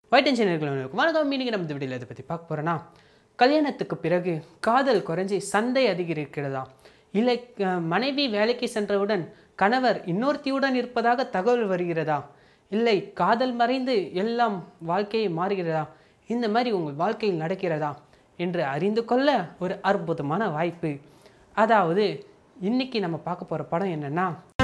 white இன்ஜினியர்களுக்கு வணக்கம் இன்னைக்கு நம்ம இந்த வீடியோவில் இதை பற்றி பார்க்க போகிறோன்னா கல்யாணத்துக்கு பிறகு காதல் குறைஞ்சி சந்தை அதிகரிக்கிறதா இல்லை அஹ், மனைவி வேலைக்கு சென்றவுடன் கணவர் இன்னொருத்தியுடன் இருப்பதாக தகவல் வருகிறதா இல்லை காதல் மறைந்து எல்லாம் வாழ்க்கையை மாறுகிறதா இந்த மாதிரி உங்கள் வாழ்க்கையில் நடக்கிறதா என்று அறிந்து கொள்ள ஒரு அற்புதமான வாய்ப்பு அதாவது இன்னைக்கு நம்ம பார்க்க போகிற படம் என்னன்னா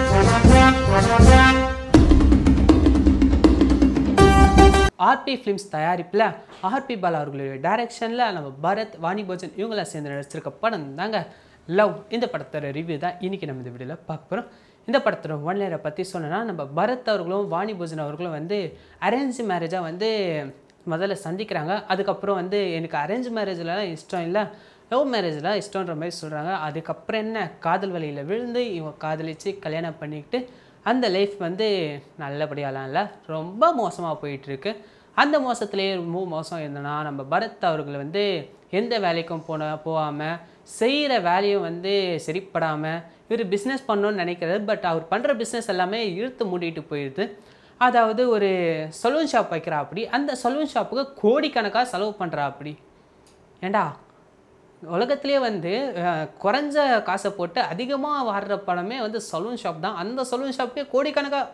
ஆர்பி ஃபிலிம்ஸ் தயாரிப்பில் ஆர்பி பாலா அவர்களுடைய டைரக்ஷனில் நம்ம பரத் வாணி போஜன் இவங்களாம் சேர்ந்து நடிச்சிருக்க படம் தாங்க லவ் இந்த படத்தோட ரிவ்யூ தான் இன்றைக்கி நம்ம இந்த வீடியோவில் பார்க்க போகிறோம் இந்த படத்தோட ஒன்லைனை பற்றி சொன்னோன்னா நம்ம பரத் அவர்களும் வாணி போஜன் அவர்களும் வந்து அரேஞ்ச் மேரேஜாக வந்து முதல்ல சந்திக்கிறாங்க அதுக்கப்புறம் வந்து எனக்கு அரேஞ்ச் மேரேஜ்லலாம் இஷ்டம் இல்லை லவ் மேரேஜில் இஷ்டன்ற மாதிரி சொல்கிறாங்க அதுக்கப்புறம் என்ன காதல் வழியில் விழுந்து இவங்க காதலிச்சு கல்யாணம் பண்ணிக்கிட்டு அந்த லைஃப் வந்து நல்லபடியாலாம் இல்லை ரொம்ப மோசமாக போயிட்டுருக்கு அந்த மோசத்துலேயே ரொம்ப மோசம் என்னன்னா நம்ம பரத் அவர்கள் வந்து எந்த வேலைக்கும் போன போகாமல் செய்கிற வேலையும் வந்து சரிப்படாமல் இவர் பிஸ்னஸ் பண்ணணும்னு நினைக்கிறாரு பட் அவர் பண்ணுற பிஸ்னஸ் எல்லாமே இழுத்து மூடிட்டு போயிடுது அதாவது ஒரு சலூன் ஷாப் வைக்கிறா அப்படி அந்த சலூன் ஷாப்புக்கு கோடிக்கணக்காக செலவு பண்ணுறா அப்படி ஏண்டா உலகத்திலே வந்து அஹ், குறைஞ்ச காசை போட்டு அதிகமாக வர்ற படமே வந்து சலூன் ஷாப் தான் அந்த சலூன் ஷாப்புக்கே கோடிக்கணக்காக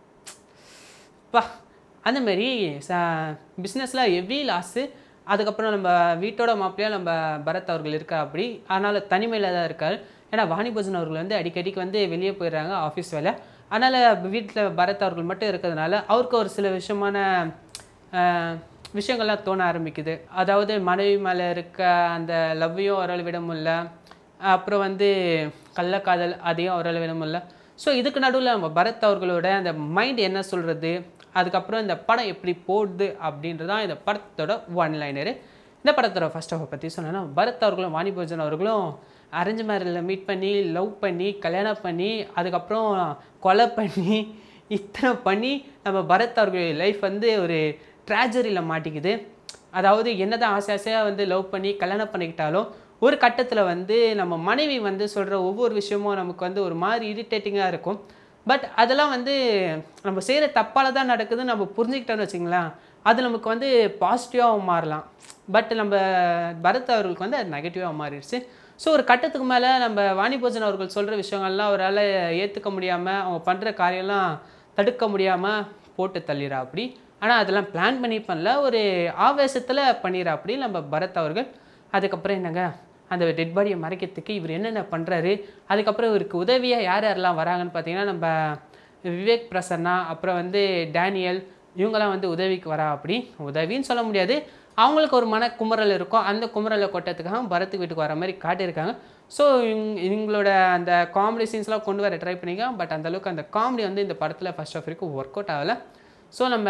பா அந்த மாதிரி ச பிஸ்னஸில் ஹெவி லாஸு அதுக்கப்புறம் நம்ம வீட்டோட மாப்பிள்ளையாக நம்ம பரத் அவர்கள் இருக்கா அப்படி அதனால் தனிமையில் தான் இருக்கார் ஏன்னா வாணிபோஜன் அவர்கள் வந்து அடிக்கடிக்கு வந்து வெளியே போயிடுறாங்க ஆஃபீஸ் வேலை அதனால் வீட்டில் பரத் அவர்கள் மட்டும் இருக்கிறதுனால அவருக்கு ஒரு சில விஷயமான அஹ், விஷயங்கள்லாம் தோண ஆரம்பிக்குது அதாவது மனைவி மேலே இருக்க அந்த லவ்வையும் அவரால் விட முடியல அப்புறம் வந்து கள்ளக்காதல் அதையும் அவரால் விட முடியல ஸோ இதுக்கு நடுவில் நம்ம பரத் அவர்களோட அந்த மைண்ட் என்ன சொல்கிறது அதுக்கப்புறம் இந்த படம் எப்படி போடுது அப்படின்றதான் இந்த படத்தோட ஒன் லைனரு இந்த படத்தோட ஃபர்ஸ்ட் ஆஃப் பற்றி சொன்னேன்னா பரத் அவர்களும் வாணிபோஜன் அவர்களும் அரேஞ்ச் மேரேஜில் மீட் பண்ணி லவ் பண்ணி கல்யாணம் பண்ணி அதுக்கப்புறம் கொலை பண்ணி இத்தனை பண்ணி நம்ம பரத் அவர்களுடைய லைஃப் வந்து ஒரு ட்ராஜரியில் மாட்டிக்குது அதாவது என்னதான் ஆசை ஆசையாக வந்து லவ் பண்ணி கல்யாணம் பண்ணிக்கிட்டாலும் ஒரு கட்டத்தில் வந்து நம்ம மனைவி வந்து சொல்கிற ஒவ்வொரு விஷயமும் நமக்கு வந்து ஒரு மாதிரி இரிட்டேட்டிங்காக இருக்கும் பட் அதெல்லாம் வந்து நம்ம செய்கிற தப்பால் தான் நடக்குதுன்னு நம்ம புரிஞ்சுக்கிட்டோன்னு வச்சுங்களேன் அது நமக்கு வந்து பாசிட்டிவாக மாறலாம் பட் நம்ம பரத் அவர்களுக்கு வந்து அது நெகட்டிவாக மாறிடுச்சு ஸோ ஒரு கட்டத்துக்கு மேலே நம்ம வாணிபோஜன் அவர்கள் சொல்கிற விஷயங்கள்லாம் அவரால் ஏற்றுக்க முடியாமல் அவங்க பண்ணுற காரியம்லாம் தடுக்க முடியாமல் போட்டு தள்ளிடுறா அப்படி ஆனால் அதெல்லாம் பிளான் பண்ணி பண்ணல ஒரு ஆவேசத்தில் பண்ணிடுறா அப்படி நம்ம பரத் அவர்கள் அதுக்கப்புறம் என்னங்க அந்த டெட் பாடியை மறைக்கிறதுக்கு இவர் என்னென்ன பண்ணுறாரு அதுக்கப்புறம் இவருக்கு உதவியாக யார் யாரெல்லாம் வராங்கன்னு பார்த்தீங்கன்னா நம்ம விவேக் பிரசன்னா அப்புறம் வந்து டேனியல் இவங்கெல்லாம் வந்து உதவிக்கு வரா அப்படி உதவின்னு சொல்ல முடியாது அவங்களுக்கு ஒரு மன குமுறல் இருக்கும் அந்த குமுறலை கொட்டத்துக்காக பரத் வீட்டுக்கு வர மாதிரி காட்டியிருக்காங்க ஸோ இவங்களோட அந்த காமெடி சீன்ஸ்லாம் கொண்டு வர ட்ரை பண்ணியிருக்காங்க பட் அந்த அளவுக்கு அந்த காமெடி வந்து இந்த படத்தில் ஃபர்ஸ்ட் ஆஃப் வரைக்கும் ஒர்க் அவுட் ஆகலை ஸோ நம்ம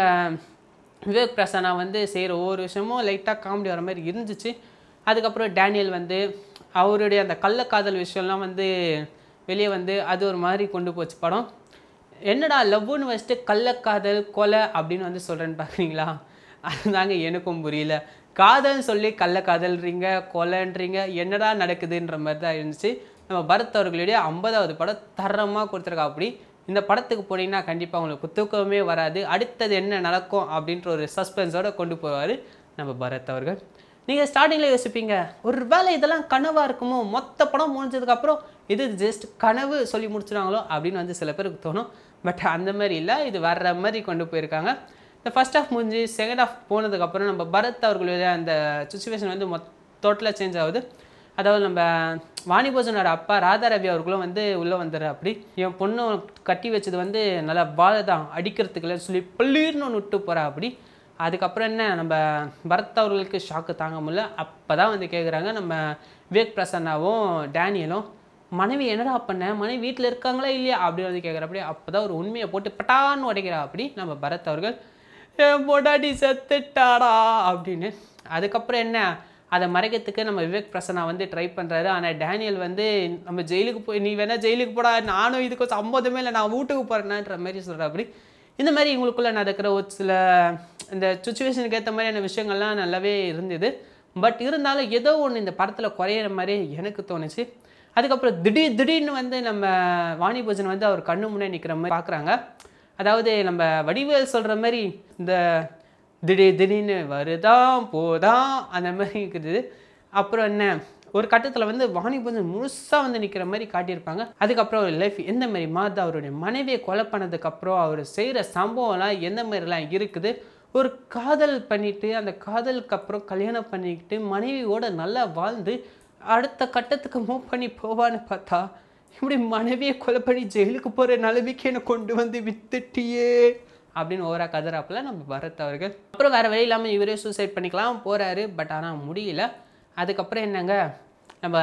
விவேக் பிரசன்னா வந்து செய்கிற ஒவ்வொரு விஷயமும் லைட்டாக காமெடி வர மாதிரி இருந்துச்சு அதுக்கப்புறம் டேனியல் வந்து அவருடைய அந்த கள்ளக்காதல் விஷயம்லாம் வந்து வெளியே வந்து அது ஒரு மாதிரி கொண்டு போச்சு படம் என்னடா லவ்னு வச்சுட்டு கள்ளக்காதல் கொலை அப்படின்னு வந்து சொல்கிறேன்னு பார்க்குறீங்களா அதுதாங்க எனக்கும் புரியல காதல்னு சொல்லி கள்ளக்காதல்றீங்க கொலைன்றீங்க என்னடா நடக்குதுன்ற மாதிரி தான் இருந்துச்சு நம்ம பரத் அவர்களுடைய ஐம்பதாவது படம் தரமாக கொடுத்துருக்கா அப்படி இந்த படத்துக்கு போனீங்கன்னா கண்டிப்பாக உங்களுக்கு தூக்கமே வராது அடுத்தது என்ன நடக்கும் அப்படின்ற ஒரு சஸ்பென்ஸோட கொண்டு போவார் நம்ம பரத் அவர்கள் நீங்கள் ஸ்டார்டிங்கில் யோசிப்பீங்க ஒரு வேளை இதெல்லாம் கனவாக இருக்குமோ மொத்த படம் முடிஞ்சதுக்கப்புறம் இது ஜஸ்ட் கனவு சொல்லி முடிச்சிடுவாங்களோ அப்படின்னு வந்து சில பேருக்கு தோணும் பட் அந்த மாதிரி இல்லை இது வர்ற மாதிரி கொண்டு போயிருக்காங்க இந்த ஃபர்ஸ்ட் ஹாஃப் முடிஞ்சு செகண்ட் ஹாஃப் போனதுக்கப்புறம் நம்ம பரத் அவர்களுடைய அந்த சுச்சுவேஷன் வந்து மொத்த டோட்டலாக சேஞ்ச் ஆகுது அதாவது நம்ம வாணிபோஜனோட அப்பா ராதா ரவி அவர்களும் வந்து உள்ளே வந்துடுற அப்படி என் பொண்ணு கட்டி வச்சது வந்து நல்லா பாதை தான் அடிக்கிறதுக்குள்ள சொல்லி பள்ளீர்னு ஒன்று விட்டு போகிறா அப்படி அதுக்கப்புறம் என்ன நம்ம பரத் அவர்களுக்கு ஷாக்கு தாங்க முடியல அப்போ தான் வந்து கேட்குறாங்க நம்ம விவேக் பிரசன்னாவும் டேனியலும் மனைவி என்னடா பண்ண மனைவி வீட்டில் இருக்காங்களா இல்லையா அப்படின்னு வந்து கேட்குறப்படி அப்போ தான் ஒரு உண்மையை போட்டு பட்டான்னு உடைக்கிறா அப்படி நம்ம பரத் அவர்கள் என் பொடாடி செத்துட்டாடா அப்படின்னு அதுக்கப்புறம் என்ன அதை மறைக்கிறதுக்கு நம்ம விவேக் பிரசன்னா வந்து ட்ரை பண்ணுறாரு ஆனால் டேனியல் வந்து நம்ம ஜெயிலுக்கு போய் நீ வேணா ஜெயிலுக்கு போடா நானும் இதுக்கு சம்மதமே இல்லை நான் வீட்டுக்கு போகிறேன்னான்ற மாதிரி சொல்கிற அப்படி இந்த மாதிரி இவங்களுக்குள்ள நடக்கிற ஒரு சில இந்த சுச்சுவேஷனுக்கு ஏற்ற மாதிரியான விஷயங்கள்லாம் நல்லாவே இருந்தது பட் இருந்தாலும் ஏதோ ஒன்று இந்த படத்தில் குறையிற மாதிரி எனக்கு தோணுச்சு அதுக்கப்புறம் திடீர் திடீர்னு வந்து நம்ம வாணிபோஜன் வந்து அவர் கண்ணு முன்னே நிற்கிற மாதிரி பார்க்குறாங்க அதாவது நம்ம வடிவேல் சொல்கிற மாதிரி இந்த திடீர் திடீர்னு வருதான் போதான் அந்த மாதிரி இருக்குது அப்புறம் என்ன ஒரு கட்டத்தில் வந்து வாணிபந்தன் முழுசாக வந்து நிற்கிற மாதிரி காட்டியிருப்பாங்க அதுக்கப்புறம் அவர் லைஃப் எந்த மாதிரி மாறுது அவருடைய மனைவியை கொலை பண்ணதுக்கப்புறம் அவர் செய்கிற சம்பவம்லாம் எந்த மாதிரிலாம் இருக்குது ஒரு காதல் பண்ணிட்டு அந்த காதலுக்கு அப்புறம் கல்யாணம் பண்ணிக்கிட்டு மனைவியோட நல்லா வாழ்ந்து அடுத்த கட்டத்துக்கு மூவ் பண்ணி போவான்னு பார்த்தா இப்படி மனைவியை கொலை பண்ணி ஜெயிலுக்கு போகிற நிலைமைக்கு என்னை கொண்டு வந்து வித்துட்டியே அப்படின்னு ஓரா கதறாப்புல நம்ம பரத் அவர்கள் அப்புறம் வேறு வழி இல்லாமல் இவரே சூசைட் பண்ணிக்கலாம் போகிறாரு பட் ஆனால் முடியல அதுக்கப்புறம் என்னங்க நம்ம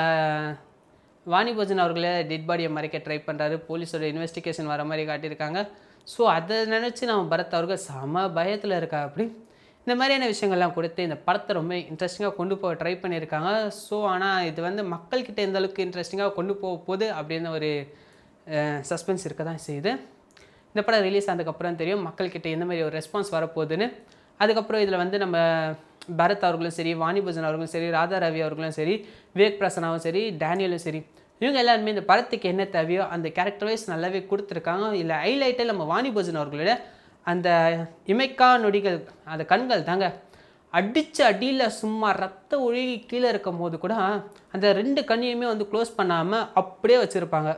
வாணிபோஜன் அவர்களே டெட் பாடியை மறைக்க ட்ரை பண்ணுறாரு போலீஸோட இன்வெஸ்டிகேஷன் வர மாதிரி காட்டியிருக்காங்க ஸோ அதை நினச்சி நம்ம பரத் அவர்கள் செம பயத்தில் இருக்கா அப்படி இந்த மாதிரியான விஷயங்கள்லாம் கொடுத்து இந்த படத்தை ரொம்ப இன்ட்ரெஸ்டிங்காக கொண்டு போக ட்ரை பண்ணியிருக்காங்க ஸோ ஆனால் இது வந்து மக்கள்கிட்ட எந்த அளவுக்கு இன்ட்ரெஸ்டிங்காக கொண்டு போக போகுது அப்படின்னு ஒரு சஸ்பென்ஸ் இருக்க தான் செய்யுது இந்த படம் ரிலீஸ் ஆனதுக்கப்புறம் தெரியும் மக்கள்கிட்ட எந்த மாதிரி ஒரு ரெஸ்பான்ஸ் வரப்போகுதுன்னு அதுக்கப்புறம் இதில் வந்து நம்ம பரத் அவர்களும் சரி வாணிபூஜன் அவர்களும் சரி ராதா ரவி அவர்களும் சரி விவேக் பிரசனாவும் சரி டேனியலும் சரி இவங்க எல்லாருமே இந்த படத்துக்கு என்ன தேவையோ அந்த கேரக்டர் வைஸ் நல்லாவே கொடுத்துருக்காங்க இல்லை ஹைலைட்டே நம்ம வாணிபூஜன் அவர்களோட அந்த இமைக்கா நொடிகள் அந்த கண்கள் தாங்க அடித்த அடியில் சும்மா ரத்த ஒழுகி கீழே இருக்கும் போது கூட அந்த ரெண்டு கண்ணையுமே வந்து க்ளோஸ் பண்ணாமல் அப்படியே வச்சுருப்பாங்க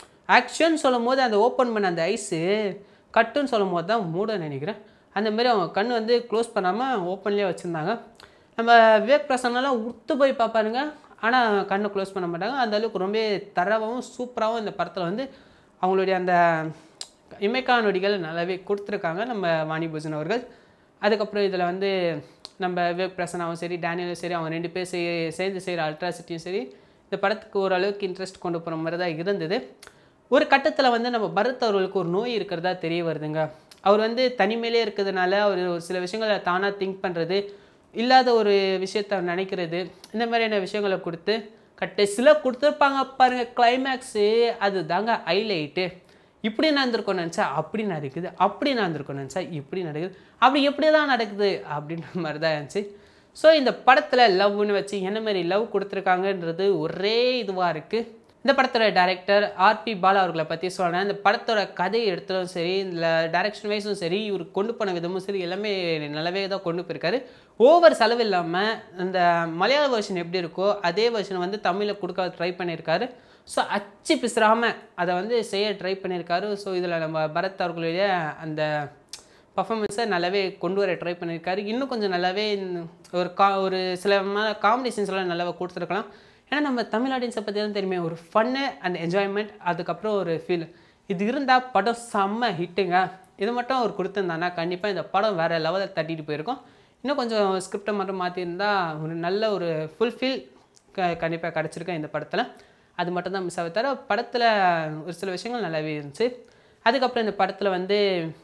ஆக்ஷன் சொல்லும் போது அந்த ஓப்பன் பண்ண அந்த ஐஸு கட்டுன்னு சொல்லும் போது தான் மூட நினைக்கிறேன் அந்த மாதிரி அவங்க கண் வந்து க்ளோஸ் பண்ணாமல் ஓப்பன்லேயே வச்சுருந்தாங்க நம்ம விவேக் பிரசன்னெல்லாம் உத்து போய் பார்ப்பாருங்க ஆனால் கண்ணை க்ளோஸ் பண்ண மாட்டாங்க அந்த அளவுக்கு ரொம்ப தரவாகவும் சூப்பராகவும் இந்த படத்தில் வந்து அவங்களுடைய அந்த இமைக்கா நொடிகள் நல்லாவே கொடுத்துருக்காங்க நம்ம வாணிபூஜன் அவர்கள் அதுக்கப்புறம் இதில் வந்து நம்ம விவேக் பிரசனாவும் சரி டேனியலும் சரி அவங்க ரெண்டு பேர் செய் சேர்ந்து செய்கிற அல்ட்ராசிட்டியும் சரி இந்த படத்துக்கு ஓரளவுக்கு இன்ட்ரெஸ்ட் கொண்டு போகிற மாதிரி தான் இருந்தது ஒரு கட்டத்தில் வந்து நம்ம பரத் அவர்களுக்கு ஒரு நோய் இருக்கிறதா தெரிய வருதுங்க அவர் வந்து தனிமையிலே இருக்கிறதுனால அவர் ஒரு சில விஷயங்களை தானாக திங்க் பண்ணுறது இல்லாத ஒரு விஷயத்த அவர் நினைக்கிறது இந்த மாதிரியான விஷயங்களை கொடுத்து கடைசியில் கொடுத்துருப்பாங்க பாருங்க கிளைமேக்ஸு அது தாங்க ஹைலைட்டு இப்படி நடந்திருக்கோம் நினச்சா அப்படி நடக்குது அப்படி நடந்திருக்கோம் நினச்சா இப்படி நடக்குது அப்படி எப்படி தான் நடக்குது அப்படின்ற மாதிரி தான் இருந்துச்சு ஸோ இந்த படத்தில் லவ்னு வச்சு என்ன மாதிரி லவ் கொடுத்துருக்காங்கன்றது ஒரே இதுவாக இருக்குது இந்த படத்தோட டைரக்டர் ஆர்பி பாலா அவர்களை பற்றி சொல்கிறேன் இந்த படத்தோட கதை எடுத்ததும் சரி இந்த டைரக்ஷன் வைஸும் சரி இவர் கொண்டு போன விதமும் சரி எல்லாமே நல்லாவே தான் கொண்டு போயிருக்காரு ஓவர் செலவு இல்லாமல் இந்த மலையாள வெர்ஷன் எப்படி இருக்கோ அதே வெர்ஷனை வந்து தமிழில் கொடுக்க ட்ரை பண்ணியிருக்காரு ஸோ அச்சு பிசுறாமல் அதை வந்து செய்ய ட்ரை பண்ணியிருக்காரு ஸோ இதில் நம்ம பரத் அவர்களுடைய அந்த பர்ஃபார்மன்ஸை நல்லாவே கொண்டு வர ட்ரை பண்ணியிருக்காரு இன்னும் கொஞ்சம் நல்லாவே இந்த ஒரு கா ஒரு சில காமெடி சீன்ஸ்லாம் நல்லாவே கொடுத்துருக்கலாம் ஏன்னா நம்ம தமிழ் ஆடியன்ஸை பற்றி தான் தெரியுமே ஒரு ஃபன்னு அண்ட் என்ஜாய்மெண்ட் அதுக்கப்புறம் ஒரு ஃபீல் இது இருந்தால் படம் செம்ம ஹிட்டுங்க இது மட்டும் அவர் கொடுத்துருந்தானா கண்டிப்பாக இந்த படம் வேறு லெவலில் தட்டிட்டு போயிருக்கும் இன்னும் கொஞ்சம் ஸ்கிரிப்டை மட்டும் மாற்றிருந்தா ஒரு நல்ல ஒரு ஃபுல்ஃபில் க கண்டிப்பாக கிடச்சிருக்கேன் இந்த படத்தில் அது மட்டும் தான் மிஸ் ஆக தவிர படத்தில் ஒரு சில விஷயங்கள் நல்லாவே இருந்துச்சு அதுக்கப்புறம் இந்த படத்தில் வந்து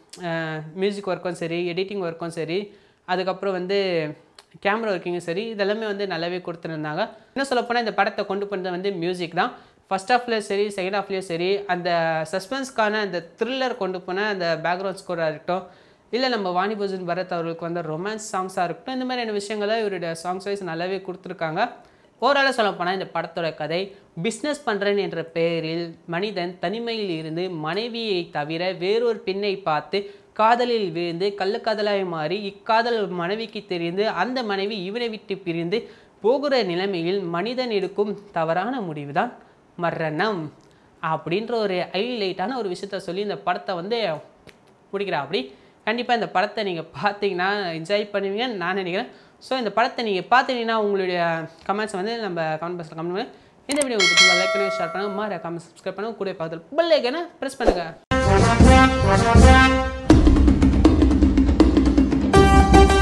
மியூசிக் ஒர்க்கும் சரி எடிட்டிங் ஒர்க்கும் சரி அதுக்கப்புறம் வந்து கேமரா ஒர்க்கிங்கும் சரி இதெல்லாமே வந்து நல்லாவே கொடுத்துருந்தாங்க இன்னும் சொல்லப்போனால் இந்த படத்தை கொண்டு போனது வந்து மியூசிக் தான் ஃபஸ்ட் ஹாஃப்லேயும் சரி செகண்ட் ஹாஃப்லேயும் சரி அந்த சஸ்பென்ஸ்க்கான அந்த த்ரில்லர் கொண்டு போன அந்த பேக்ரவுண்ட் ஸ்கோராக இருக்கட்டும் இல்லை நம்ம வாணிபூஜன் பரத் அவர்களுக்கு வந்து ரொமான்ஸ் சாங்ஸாக இருக்கட்டும் இந்த மாதிரியான விஷயங்களை இவருடைய சாங்ஸ் வைஸ் நல்லாவே கொடுத்துருக்காங்க ஓவராலாக சொல்ல போனால் இந்த படத்தோட கதை பிஸ்னஸ் பண்ணுறேன் என்ற பெயரில் மனிதன் தனிமையில் இருந்து மனைவியை தவிர வேறொரு பெண்ணை பார்த்து காதலில் விழுந்து கள்ளக்காதலாய் மாறி இக்காதல் மனைவிக்கு தெரிந்து அந்த மனைவி இவனை விட்டு பிரிந்து போகிற நிலைமையில் மனிதன் எடுக்கும் தவறான முடிவுதான் மரணம் அப்படின்ற ஒரு ஹைலைட்டான ஒரு விஷயத்த சொல்லி இந்த படத்தை வந்து முடிக்கிறா அப்படி கண்டிப்பாக இந்த படத்தை நீங்கள் பார்த்தீங்கன்னா என்ஜாய் பண்ணுவீங்கன்னு நான் நினைக்கிறேன் ஸோ இந்த படத்தை நீங்கள் பார்த்தீங்கன்னா உங்களுடைய கமெண்ட்ஸ் வந்து நம்ம கமெண்ட் பாக்ஸில் கமெண்ட் பண்ணுங்க இந்த வீடியோ உங்களுக்கு லைக் பண்ணி ஷேர் பண்ணுங்கள் மாற கமெண்ட் சப்ஸ்கிரைப் பண்ணுங்கள் கூட பார்த்து பெல் ஐக்கனை ப்ரெஸ் பண்ணுங்கள்